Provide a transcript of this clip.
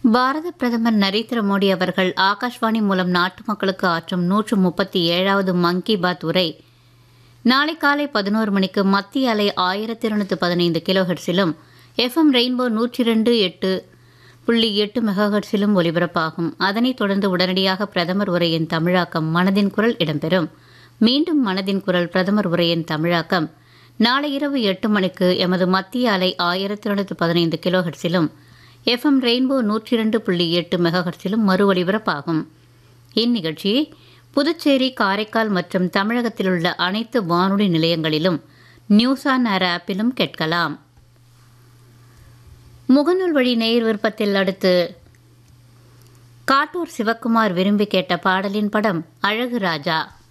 பாரத பிரதமர் நரேந்திர மோடி அவர்கள் ஆகாஷ்வாணி மூலம் நாட்டு மக்களுக்கு ஆற்றும் நூற்று முப்பத்தி ஏழாவது மன் கி பாத் உரை நாளை காலை பதினோரு மணிக்கு மத்திய அலை ஆயிரத்தி இருநூத்தி பதினைந்து கிலோஹெர்ட்ஸிலும் எஃப்எம் ரெயின்போ நூற்றி ரெண்டு எட்டு புள்ளி எட்டு மெகாஹெர்ட்ஸிலும் ஒலிபரப்பாகும் அதனைத் தொடர்ந்து உடனடியாக பிரதமர் உரையின் தமிழாக்கம் மனதின் குரல் இடம்பெறும் மீண்டும் மனதின் குரல் பிரதமர் உரையின் தமிழாக்கம் நாளை இரவு எட்டு மணிக்கு எமது மத்திய அலை ஆயிரத்தி இருநூத்தி பதினைந்து கிலோஹெர்ட்ஸிலும் எஃப்எம் ரெயின்போ நூற்றி இரண்டு புள்ளி எட்டு மெகாஹெர்ட்ஸிலும் மறு ஒலிபரப்பாகும் இந்நிகழ்ச்சியை புதுச்சேரி காரைக்கால் மற்றும் தமிழகத்தில் உள்ள அனைத்து வானொலி நிலையங்களிலும் நியூஸ் ஆன் ஏர் ஆப்பிலும் கேட்கலாம் முகநூல் வழி நேயர் விருப்பத்தில் அடுத்து காட்டூர் சிவக்குமார் விரும்பி கேட்ட பாடலின் படம் அழகு ராஜா